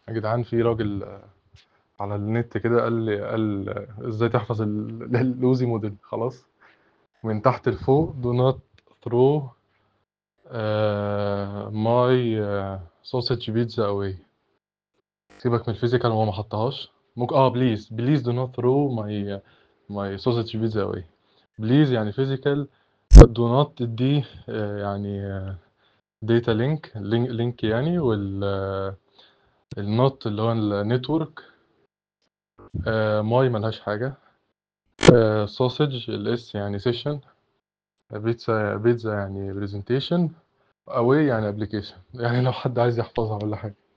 يا جدعان في راجل آه، على النت كده قال لي قال آه، ازاي تحفظ ال- اللوزي موديل خلاص من تحت لفوق do not throw uh, my uh, sausage pizza away سيبك من الفيزيكال هو ما حطهاش ممكن اه بليز بليز do not throw my my sausage pizza away بليز يعني فيزيكال do not دي آه، يعني داتا لينك لينك يعني وال النوت اللي هو النتورك ماي ملهاش حاجة سوسج الاس يعني سيشن بيتزا بيتزا يعني برزنتيشن اواي يعني ابلكيشن يعني لو حد عايز يحفظها ولا حاجة